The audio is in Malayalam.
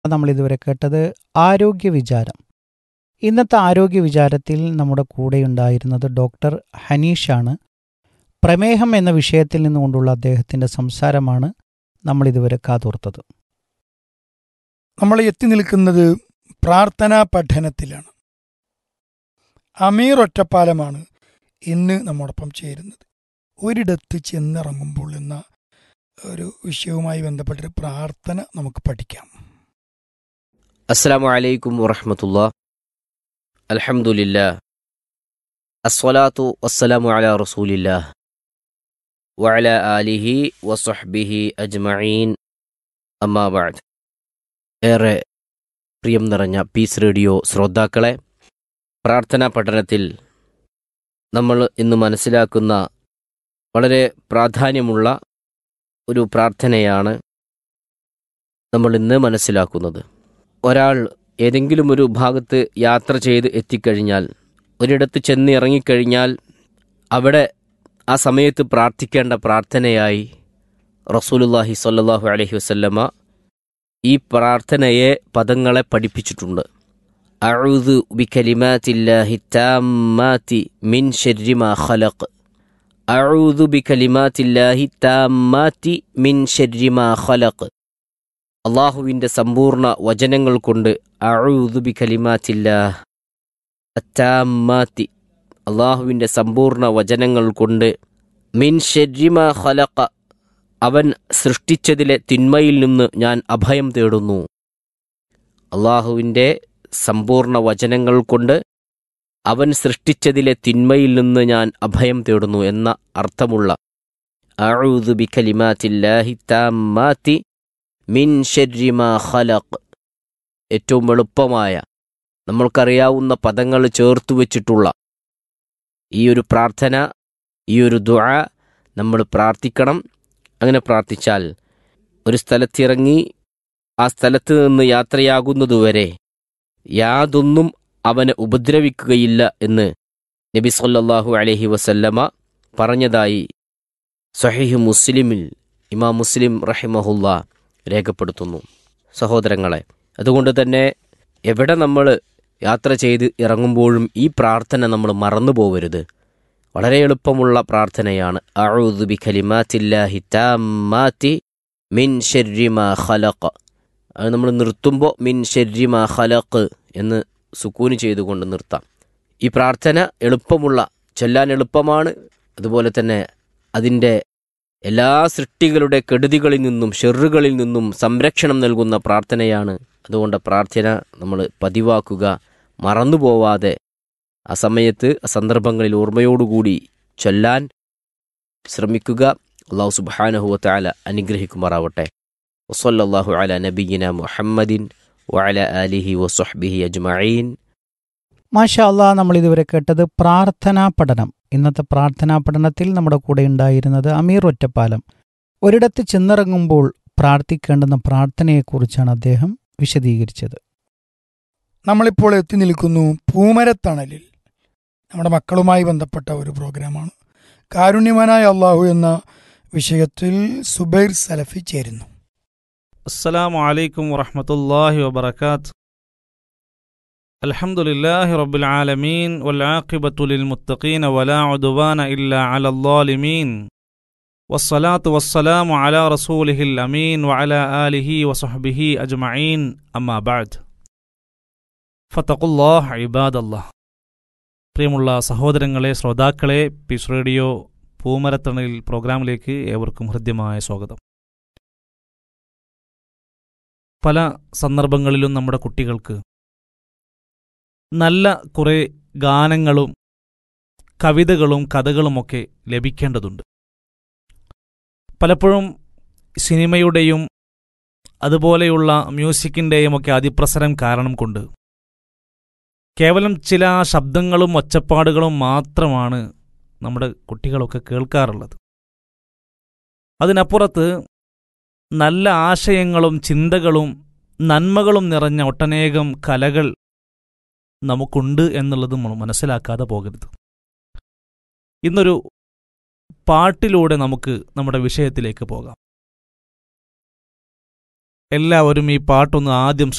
നമ്മൾ ഇതുവരെ കേട്ടത് ആരോഗ്യ വിചാരം ഇന്നത്തെ ആരോഗ്യ വിചാരത്തിൽ നമ്മുടെ കൂടെയുണ്ടായിരുന്നത് ഡോക്ടർ ഹനീഷാണ് പ്രമേഹം എന്ന വിഷയത്തിൽ നിന്നുകൊണ്ടുള്ള അദ്ദേഹത്തിൻ്റെ സംസാരമാണ് നമ്മൾ ഇതുവരെ കാതോർത്തത് നമ്മൾ എത്തി നിൽക്കുന്നത് പ്രാർത്ഥനാ പഠനത്തിലാണ് അമീർ ഒറ്റപ്പാലമാണ് ഇന്ന് നമ്മോടൊപ്പം ചേരുന്നത് ഒരിടത്ത് ചെന്നിറങ്ങുമ്പോൾ എന്ന ഒരു വിഷയവുമായി ബന്ധപ്പെട്ടൊരു പ്രാർത്ഥന നമുക്ക് പഠിക്കാം അസ്സാം വലൈക്കും വറഹമത്തുള്ള അൽഹംദുലില്ല അസ്വലാത്തു വസ്സലാമു അല റസൂലില്ല വഅല ആലിഹി വസ്ഹബിഹി അജ്മഈൻ അമ്മാബാദ് ഏറെ പ്രിയം നിറഞ്ഞ പീസ് റേഡിയോ ശ്രോതാക്കളെ പ്രാർത്ഥനാ പഠനത്തിൽ നമ്മൾ ഇന്ന് മനസ്സിലാക്കുന്ന വളരെ പ്രാധാന്യമുള്ള ഒരു പ്രാർത്ഥനയാണ് നമ്മൾ ഇന്ന് മനസ്സിലാക്കുന്നത് ഒരാൾ ഏതെങ്കിലും ഒരു ഭാഗത്ത് യാത്ര ചെയ്ത് എത്തിക്കഴിഞ്ഞാൽ ഒരിടത്ത് ചെന്ന് ഇറങ്ങിക്കഴിഞ്ഞാൽ അവിടെ ആ സമയത്ത് പ്രാർത്ഥിക്കേണ്ട പ്രാർത്ഥനയായി റസൂലുല്ലാഹി സ്വല്ലല്ലാഹു അലൈഹി വസല്ലമ ഈ പ്രാർത്ഥനയെ പദങ്ങളെ പഠിപ്പിച്ചിട്ടുണ്ട് അഊദു ബികലിമാത്തില്ലാഹി താമ്മാതി മിൻ ശർരി മാ ഖലഖ് അഊദു ബികലിമാത്തില്ലാഹി താമ്മാതി മിൻ ശർരി മാ ഖലഖ് അള്ളാഹുവിൻ്റെ സമ്പൂർണ്ണ വചനങ്ങൾ കൊണ്ട് അഴൂതുബി കലിമാത്തില്ലാഹ് അറ്റാമാത്തി അള്ളാഹുവിൻ്റെ സമ്പൂർണ്ണ വചനങ്ങൾ കൊണ്ട് മിൻ ഷെരിമ ഖലഖ അവൻ സൃഷ്ടിച്ചതിലെ തിന്മയിൽ നിന്ന് ഞാൻ അഭയം തേടുന്നു അള്ളാഹുവിൻ്റെ സമ്പൂർണ്ണ വചനങ്ങൾ കൊണ്ട് അവൻ സൃഷ്ടിച്ചതിലെ തിന്മയിൽ നിന്ന് ഞാൻ അഭയം തേടുന്നു എന്ന അർത്ഥമുള്ള അഴൂതുബി കലിമാത്തില്ലാഹി താമാത്തി മിൻ ഷെരിമ ഖലഖ് ഏറ്റവും എളുപ്പമായ നമ്മൾക്കറിയാവുന്ന പദങ്ങൾ ചേർത്തു വച്ചിട്ടുള്ള ഈ ഒരു പ്രാർത്ഥന ഈ ഒരു ദുആ നമ്മൾ പ്രാർത്ഥിക്കണം അങ്ങനെ പ്രാർത്ഥിച്ചാൽ ഒരു സ്ഥലത്തിറങ്ങി ആ സ്ഥലത്ത് നിന്ന് യാത്രയാകുന്നതുവരെ യാതൊന്നും അവനെ ഉപദ്രവിക്കുകയില്ല എന്ന് നബി സല്ലല്ലാഹു അലൈഹി വസല്ലമ പറഞ്ഞതായി സഹീഹ് മുസ്ലിമിൽ ഇമാം മുസ്ലിം റഹിമഹുല്ല രേഖപ്പെടുത്തുന്നു സഹോദരങ്ങളെ അതുകൊണ്ട് തന്നെ എവിടെ നമ്മൾ യാത്ര ചെയ്ത് ഇറങ്ങുമ്പോഴും ഈ പ്രാർത്ഥന നമ്മൾ മറന്നു പോവരുത് വളരെ എളുപ്പമുള്ള പ്രാർത്ഥനയാണ് അഊദു ബി ഖലിമാത്തില്ലാഹി താമ്മാതി മിൻ ഷർരി മാ ഖലഖ അത് നമ്മൾ നിർത്തുമ്പോൾ മിൻ ഷർരി മാ ഖലഖ് എന്ന് സുക്കൂന് ചെയ്തുകൊണ്ട് നിർത്താം ഈ പ്രാർത്ഥന എളുപ്പമുള്ള ചൊല്ലാൻ എളുപ്പമാണ് അതുപോലെ തന്നെ അതിൻ്റെ എല്ലാ സൃഷ്ടികളുടെ കെടുതികളിൽ നിന്നും ഷെറുകളിൽ നിന്നും സംരക്ഷണം നൽകുന്ന പ്രാർത്ഥനയാണ് അതുകൊണ്ട് പ്രാർത്ഥന നമ്മൾ പതിവാക്കുക മറന്നുപോവാതെ ആ സമയത്ത് ആ സന്ദർഭങ്ങളിൽ ഓർമ്മയോടുകൂടി ചൊല്ലാൻ ശ്രമിക്കുക അള്ളാഹു സുബാനഹുവത്താല അനുഗ്രഹിക്കുമാറാവട്ടെ വസല്ലാഹു അല നബീന മുഹമ്മദിൻ വഅല ആലിഹി വസ്ഹബിഹി അജ്മഈൻ മാഷാ അള്ളാ നമ്മൾ ഇതുവരെ കേട്ടത് പ്രാർത്ഥനാ പഠനം ഇന്നത്തെ പ്രാർത്ഥനാ പഠനത്തിൽ നമ്മുടെ കൂടെ ഉണ്ടായിരുന്നത് അമീർ ഒറ്റപ്പാലം ഒരിടത്ത് ചെന്നിറങ്ങുമ്പോൾ പ്രാർത്ഥിക്കേണ്ടുന്ന പ്രാർത്ഥനയെക്കുറിച്ചാണ് അദ്ദേഹം വിശദീകരിച്ചത് നമ്മളിപ്പോൾ എത്തി നിൽക്കുന്നു പൂമരത്തണലിൽ നമ്മുടെ മക്കളുമായി ബന്ധപ്പെട്ട ഒരു പ്രോഗ്രാമാണ് കാരുണ്യവാനായ അള്ളാഹു എന്ന വിഷയത്തിൽ സുബൈർ സലഫി ചേരുന്നു السلام عليكم ورحمة الله وبركاته الحمد لله رب العالمين والعاقبة للمتقين ولا عدوان إلا على الظالمين والصلاة والسلام على رسوله الأمين وعلى آله وصحبه أجمعين أما بعد فاتقوا الله عباد الله പ്രിയമുള്ള സഹോദരങ്ങളെ ശ്രോതാക്കളെ പീസ് റേഡിയോ പൂമരത്തണലിൽ പ്രോഗ്രാമിലേക്ക് ഏവർക്കും ഹൃദ്യമായ സ്വാഗതം പല സന്ദർഭങ്ങളിലും നമ്മുടെ കുട്ടികൾക്ക് നല്ല കുറേ ഗാനങ്ങളും കവിതകളും കഥകളുമൊക്കെ ലഭിക്കേണ്ടതുണ്ട് പലപ്പോഴും സിനിമയുടെയും അതുപോലെയുള്ള മ്യൂസിക്കിൻ്റെയും ഒക്കെ അതിപ്രസരം കാരണം കൊണ്ട് കേവലം ചില ശബ്ദങ്ങളും ഒച്ചപ്പാടുകളും മാത്രമാണ് നമ്മുടെ കുട്ടികളൊക്കെ കേൾക്കാറുള്ളത് അതിനപ്പുറത്ത് നല്ല ആശയങ്ങളും ചിന്തകളും നന്മകളും നിറഞ്ഞ ഒട്ടനേകം കലകൾ നമുക്കുണ്ട് എന്നുള്ളത് നമ്മൾ മനസ്സിലാക്കാതെ പോകരുത് ഇന്നൊരു പാട്ടിലൂടെ നമുക്ക് നമ്മുടെ വിഷയത്തിലേക്ക് പോകാം എല്ലാവരും ഈ പാട്ടൊന്ന് ആദ്യം